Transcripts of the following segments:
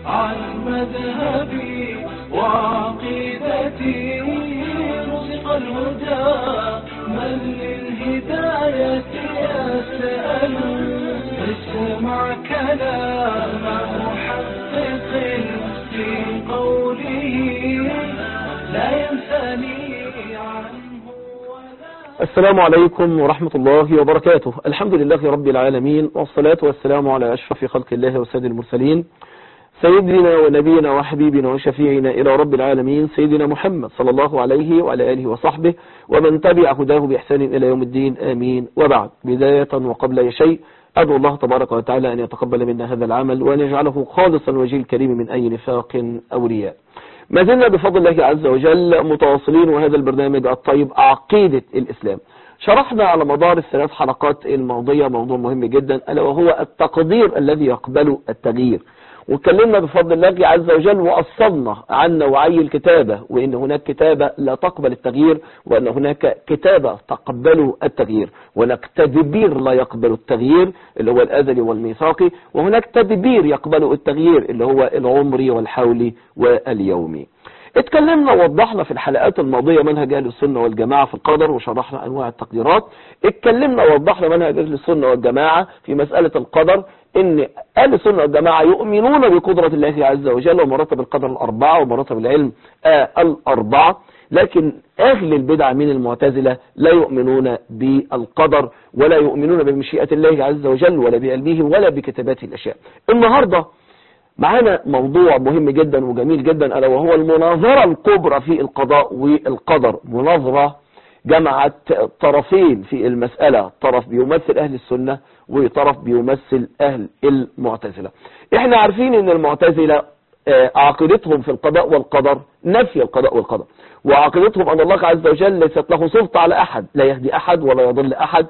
عن مذهبي وعقيدتي رزق الهدى من للهداية يسأل اسمع كلام محقق في قوله لا ينثني عنه ولا السلام عليكم ورحمة الله وبركاته الحمد لله رب العالمين والصلاة والسلام على أشرف خلق الله وسيد المرسلين سيدنا ونبينا وحبيبنا وشفيعنا إلى رب العالمين سيدنا محمد صلى الله عليه وعلى آله وصحبه ومن تبع هداه بإحسان إلى يوم الدين آمين وبعد بداية وقبل أي شيء أدعو الله تبارك وتعالى أن يتقبل منا هذا العمل وأن يجعله خالصا وجه الكريم من أي نفاق أو رياء ما زلنا بفضل الله عز وجل متواصلين وهذا البرنامج الطيب عقيدة الإسلام شرحنا على مدار الثلاث حلقات الماضية موضوع مهم جدا ألا وهو التقدير الذي يقبل التغيير واتكلمنا بفضل الله عز وجل وأصلنا عن نوعي الكتابة وإن هناك كتابة لا تقبل التغيير وأن هناك كتابة تقبل التغيير وهناك تدبير لا يقبل التغيير اللي هو الأزلي والميثاقي وهناك تدبير يقبل التغيير اللي هو العمري والحولي واليومي اتكلمنا ووضحنا في الحلقات الماضية منهج أهل السنة والجماعة في القدر وشرحنا أنواع التقديرات اتكلمنا ووضحنا منهج أهل السنة والجماعة في مسألة القدر ان أهل السنة والجماعة يؤمنون بقدرة الله عز وجل ومراتب القدر الأربعة ومراتب العلم آه الأربعة لكن أهل البدع من المعتزلة لا يؤمنون بالقدر ولا يؤمنون بمشيئة الله عز وجل ولا بعلمه ولا بكتابات الأشياء النهاردة معانا موضوع مهم جدا وجميل جدا ألا وهو المناظرة الكبرى في القضاء والقدر مناظرة جمعت طرفين في المسألة طرف بيمثل أهل السنة وطرف بيمثل أهل المعتزلة احنا عارفين ان المعتزلة عقيدتهم في القضاء والقدر نفي القضاء والقدر وعقيدتهم أن الله عز وجل ليست له سلطة على أحد لا يهدي أحد ولا يضل أحد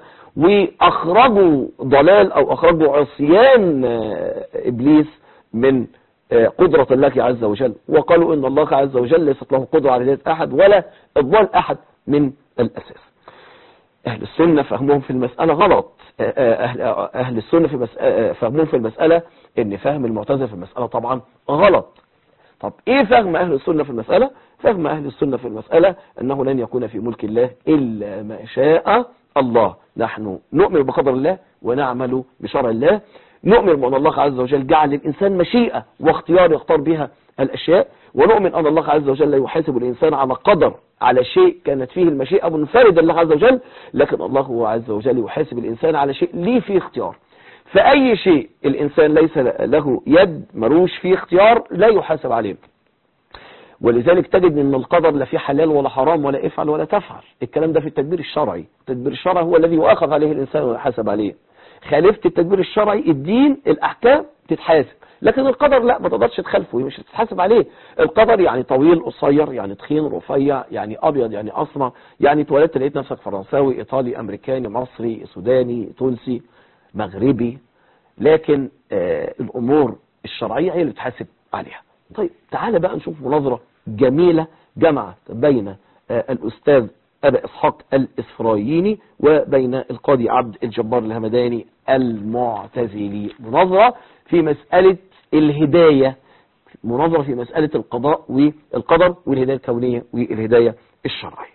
وأخرجوا ضلال أو أخرجوا عصيان إبليس من قدرة الله عز وجل وقالوا إن الله عز وجل ليست له قدرة على هداية أحد ولا إضلال أحد من الأساس أهل السنة فهمهم في المسألة غلط أهل, أهل السنة في مسألة فهمهم في المسألة إن فهم المعتزلة في المسألة طبعا غلط طب إيه فهم أهل السنة في المسألة فهم أهل السنة في المسألة أنه لن يكون في ملك الله إلا ما شاء الله نحن نؤمن بقدر الله ونعمل بشرع الله نؤمن بأن الله عز وجل جعل للإنسان مشيئة واختيار يختار بها الأشياء ونؤمن أن الله عز وجل يحاسب الإنسان على قدر على شيء كانت فيه المشيئة منفردة لله عز وجل لكن الله عز وجل يحاسب الإنسان على شيء ليه فيه اختيار فأي شيء الإنسان ليس له يد مروش فيه اختيار لا يحاسب عليه ولذلك تجد ان القدر لا فيه حلال ولا حرام ولا افعل ولا تفعل الكلام ده في التدبير الشرعي التدبير الشرعي هو الذي يؤاخذ عليه الإنسان ويحاسب عليه خالفت التدبير الشرعي الدين الأحكام تتحاسب لكن القدر لا ما تقدرش تخالفه مش هتتحاسب عليه القدر يعني طويل قصير يعني تخين رفيع يعني ابيض يعني اسمر يعني اتولدت لقيت نفسك فرنساوي ايطالي امريكاني مصري سوداني تونسي مغربي لكن آه الامور الشرعيه هي اللي بتحاسب عليها طيب تعالى بقى نشوف مناظره جميله جمعت بين آه الاستاذ أبا إسحاق الإسفرايني وبين القاضي عبد الجبار الهمداني المعتزلي مناظرة في مسألة الهداية مناظرة في مسألة القضاء والقدر والهداية الكونية والهداية الشرعية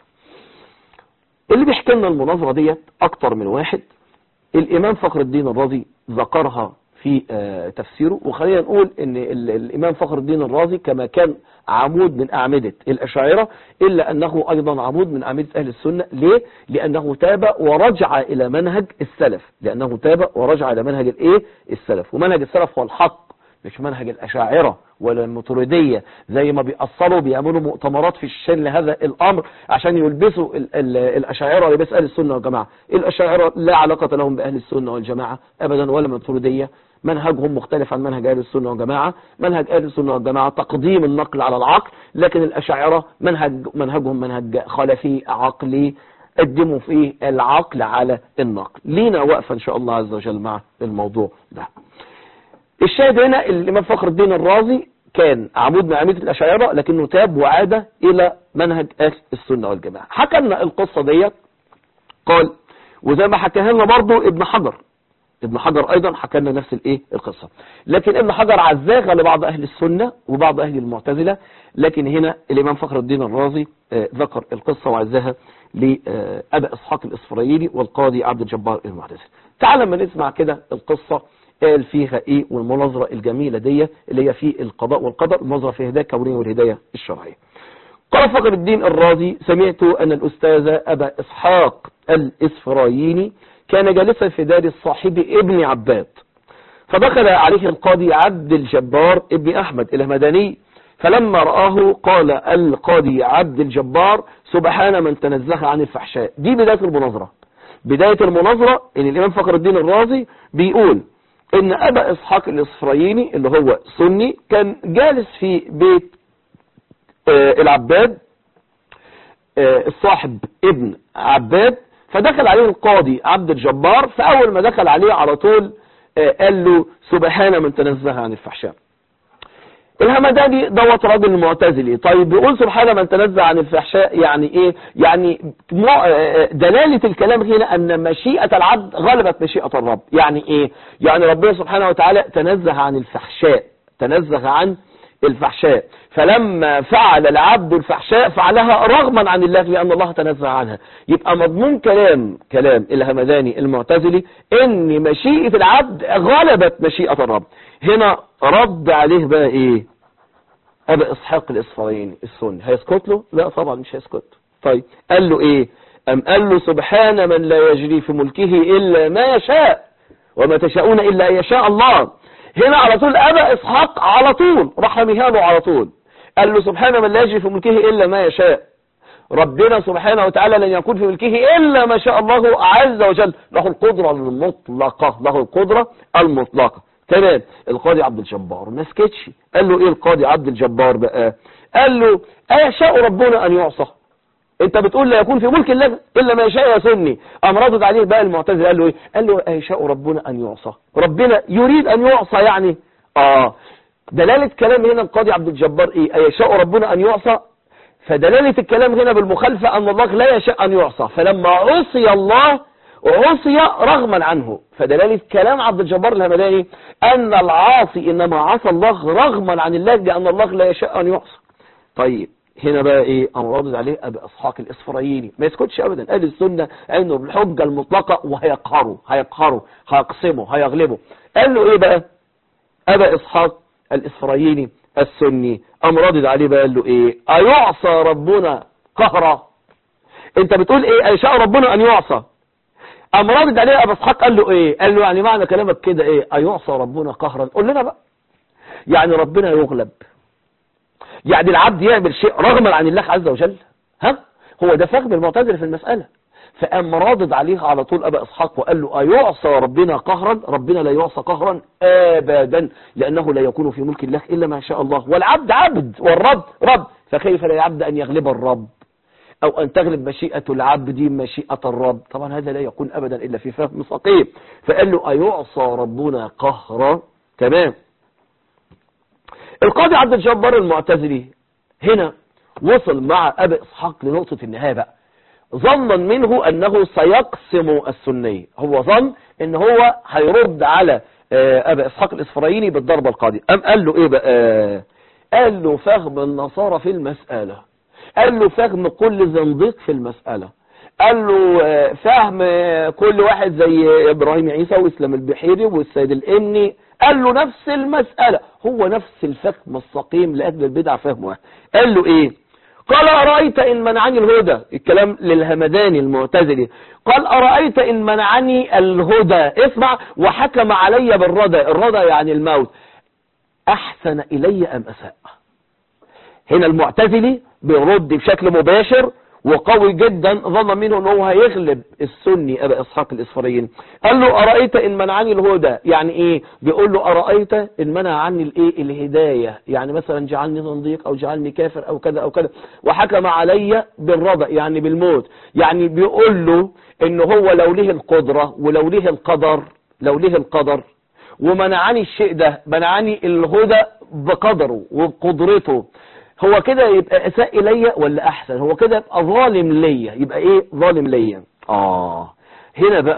اللي بيحكي لنا المناظرة ديت أكتر من واحد الإمام فخر الدين الرازي ذكرها في تفسيره وخلينا نقول ان الامام فخر الدين الرازي كما كان عمود من اعمدة الاشاعرة الا انه ايضا عمود من اعمدة اهل السنة ليه لانه تاب ورجع الى منهج السلف لانه تاب ورجع الى منهج الايه السلف ومنهج السلف هو الحق مش منهج الاشاعرة ولا المطردية زي ما بيأصلوا بيعملوا مؤتمرات في الشن لهذا الامر عشان يلبسوا ال ال الاشاعرة لبس اهل السنة والجماعة الاشاعرة لا علاقة لهم باهل السنة والجماعة ابدا ولا المطردية منهجهم مختلف عن منهج أهل السنة والجماعة منهج أهل السنة والجماعة تقديم النقل على العقل لكن الأشاعرة منهج منهجهم منهج خلفي عقلي قدموا فيه العقل على النقل لينا وقفة إن شاء الله عز وجل مع الموضوع ده الشاهد هنا الإمام فخر الدين الرازي كان عمود من عميدة الأشاعرة لكنه تاب وعاد إلى منهج أهل السنة والجماعة حكى لنا القصة ديت قال وزي ما حكاها لنا برضو ابن حجر ابن حجر ايضا حكى لنا نفس الايه القصة لكن ابن حجر عزاها لبعض اهل السنة وبعض اهل المعتزلة لكن هنا الامام فخر الدين الرازي آه، ذكر القصة وعزاها لابا اسحاق الاصفرايني والقاضي عبد الجبار المعتزلي تعال لما نسمع كده القصة قال فيها ايه والمناظرة الجميلة دي اللي هي في القضاء والقدر المناظرة في الهداية الكونية والهداية الشرعية قال فخر الدين الرازي سمعت أن الأستاذ أبا إسحاق الإسفرايني كان جالسا في دار الصاحب ابن عباد فدخل عليه القاضي عبد الجبار ابن أحمد الهمداني فلما رآه قال القاضي عبد الجبار سبحان من تنزه عن الفحشاء دي بداية المناظرة بداية المناظرة ان الامام فخر الدين الرازي بيقول ان ابا اسحاق الاسفرايني اللي هو سني كان جالس في بيت آه، العباد آه، الصاحب ابن عباد فدخل عليه القاضي عبد الجبار فاول ما دخل عليه على طول آه، قال له سبحان من تنزه عن الفحشاء الهمداني دوت راجل معتزلي طيب بيقول سبحان من تنزه عن الفحشاء يعني ايه يعني مع- آه، دلالة الكلام هنا ان مشيئة العبد غلبت مشيئة الرب يعني ايه يعني ربنا سبحانه وتعالى تنزه عن الفحشاء تنزه عن الفحشاء فلما فعل العبد الفحشاء فعلها رغما عن الله لأن الله تنزه عنها يبقى مضمون كلام كلام الهمداني المعتزلي ان مشيئة العبد غلبت مشيئة الرب هنا رد عليه بقى ايه ابا اسحاق الاصفرايني السني هيسكت له لا طبعا مش هيسكت طيب قال له ايه ام قال له سبحان من لا يجري في ملكه الا ما يشاء وما تشاءون الا ان يشاء الله هنا على طول ابا اسحاق على طول راح رميها له على طول قال له سبحان من لا يجري في ملكه الا ما يشاء ربنا سبحانه وتعالى لن يكون في ملكه إلا ما شاء الله عز وجل له القدرة المطلقة له القدرة المطلقة تمام القاضي عبد الجبار ما سكتش قال له ايه القاضي عبد الجبار بقى قال له أيشاء ربنا أن يعصى انت بتقول لا يكون في ملك الله الا ما يشاء يا سني قام ردد عليه بقى المعتزله قال له ايه قال له ايشاء ربنا ان يعصى ربنا يريد ان يعصى يعني اه دلاله كلام هنا القاضي عبد الجبار ايه ايشاء ربنا ان يعصى فدلاله الكلام هنا بالمخالفه ان الله لا يشاء ان يعصى فلما عصي الله عصي رغما عنه فدلالة كلام عبد الجبار الهمداني أن العاصي إنما عصى الله رغما عن الله لأن الله لا يشاء أن يعصى طيب هنا بقى ايه قام رادد عليه ابي اسحاق الاصفرايني ما يسكتش ابدا قال السنه انه بالحجه المطلقه وهيقهره هيقهره هيقسمه هيغلبه قال له ايه بقى ابا اسحاق الاصفرايني السني قام رادد عليه بقى قال له ايه ايعصى ربنا قهرا انت بتقول ايه ايشاء ربنا ان يعصى قام رادد عليه ابا اسحاق قال له ايه قال له يعني معنى كلامك كده ايه ايعصى ربنا قهرا قول لنا بقى يعني ربنا يغلب يعني العبد يعمل شيء رغما عن الله عز وجل ها هو ده فهم المعتزله في المسألة فقام رادد عليه على طول أبا إسحاق وقال له أيعصى ربنا قهرا ربنا لا يعصى قهرا أبدا لأنه لا يكون في ملك الله إلا ما شاء الله والعبد عبد والرب رب فكيف لا يعبد أن يغلب الرب أو أن تغلب مشيئة العبد مشيئة الرب طبعا هذا لا يكون أبدا إلا في فهم سقيم فقال له أيعصى ربنا قهرا تمام القاضي عبد الجبار المعتزلي هنا وصل مع أبي إسحاق لنقطة النهاية بقى ظنا منه أنه سيقسم السنية هو ظن أن هو هيرد على أبي إسحاق الإسفرايني بالضربة القاضية أم قال له إيه بقى قال له فهم النصارى في المسألة قال له فهم كل زنديق في المسألة قال له فهم كل واحد زي إبراهيم عيسى وإسلام البحيري والسيد الإني قال له نفس المسألة هو نفس الفهم السقيم لأجل البدع فهمه قال له إيه قال أرأيت إن منعني الهدى الكلام للهمداني المعتزلي قال أرأيت إن منعني الهدى اسمع وحكم علي بالردى الردى يعني الموت أحسن إلي أم أساء هنا المعتزلي بيرد بشكل مباشر وقوي جدا ظن منه ان هو هيغلب السني ابا اسحاق الاصفريين قال له ارايت ان منعني الهدى يعني ايه بيقول له ارايت ان منع عني الايه الهدايه يعني مثلا جعلني زنديق او جعلني كافر او كذا او كذا وحكم علي بالرضا يعني بالموت يعني بيقول له ان هو لو ليه القدره ولو ليه القدر لو ليه القدر ومنعني الشيء ده منعني الهدى بقدره وبقدرته هو كده يبقى اساء الي ولا احسن هو كده يبقى ظالم ليا يبقى ايه ظالم ليا اه هنا بقى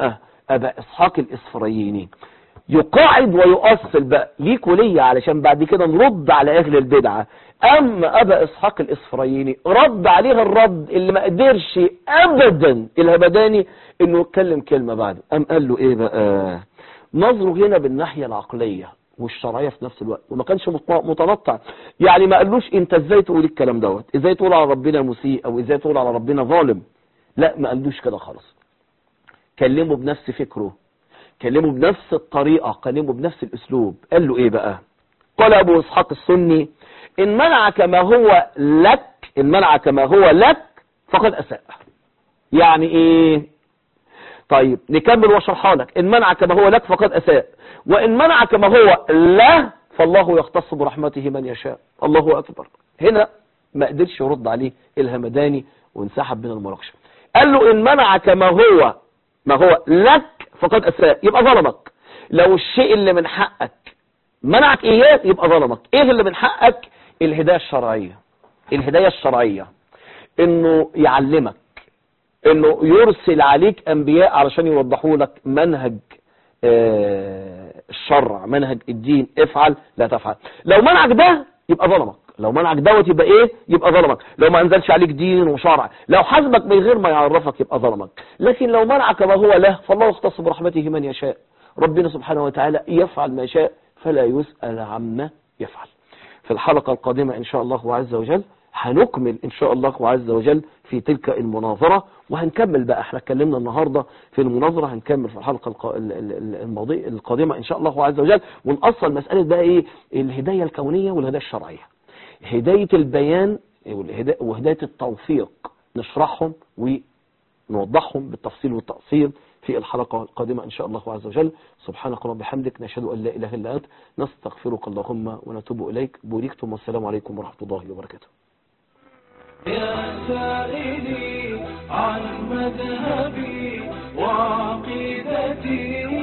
أبا إسحاق الإسفرايني يقاعد ويؤصل بقى ليك وليا علشان بعد كده نرد على أهل البدعة أما أبا إسحاق الإسفرايني رد عليه الرد اللي ما قدرش أبدا الهبداني إنه يتكلم كلمة بعد أم قال له إيه بقى نظره هنا بالناحية العقلية والشرعية في نفس الوقت وما كانش مت- متنطع يعني ما قالوش انت ازاي تقول الكلام دوت ازاي تقول على ربنا مسيء او ازاي تقول على ربنا ظالم لا ما قالوش كده خالص كلمه بنفس فكره كلمه بنفس الطريقة كلمه بنفس الاسلوب قال له ايه بقى قال ابو اسحاق السني ان منعك ما هو لك ان منعك ما هو لك فقد اساء يعني ايه طيب نكمل واشرحها لك ان منعك ما هو لك فقد اساء وان منعك ما هو له فالله يختص برحمته من يشاء الله اكبر هنا ما قدرش يرد عليه الهمداني وانسحب من المناقشه قال له ان منعك ما هو ما هو لك فقد اساء يبقى ظلمك لو الشيء اللي من حقك منعك اياه يبقى ظلمك ايه اللي من حقك الهدايه الشرعيه الهدايه الشرعيه انه يعلمك انه يرسل عليك انبياء علشان يوضحوا لك منهج آه، الشرع منهج الدين افعل لا تفعل لو منعك ده يبقى ظلمك لو منعك دوت يبقى ايه يبقى ظلمك لو ما انزلش عليك دين وشرع لو حاسبك من غير ما يعرفك يبقى ظلمك لكن لو منعك ما هو له فالله يختص برحمته من يشاء ربنا سبحانه وتعالى يفعل ما يشاء فلا يسأل عما يفعل في الحلقة القادمة إن شاء الله عز وجل هنكمل إن شاء الله عز وجل في تلك المناظرة وهنكمل بقى احنا اتكلمنا النهاردة في المناظرة هنكمل في الحلقة الق- ال- ال- ال- الماضية القادمة إن شاء الله عز وجل ونأصل مسألة بقى إيه الهداية الكونية والهداية الشرعية هداية البيان والهدا- وهداية التوفيق نشرحهم ونوضحهم بالتفصيل والتأصيل في الحلقة القادمة إن شاء الله عز وجل سبحانك اللهم بحمدك نشهد أن لا إله إلا أنت نستغفرك اللهم ونتوب إليك بوريكتم والسلام عليكم ورحمة الله وبركاته يا سائلي عن مذهبي وعقيدتي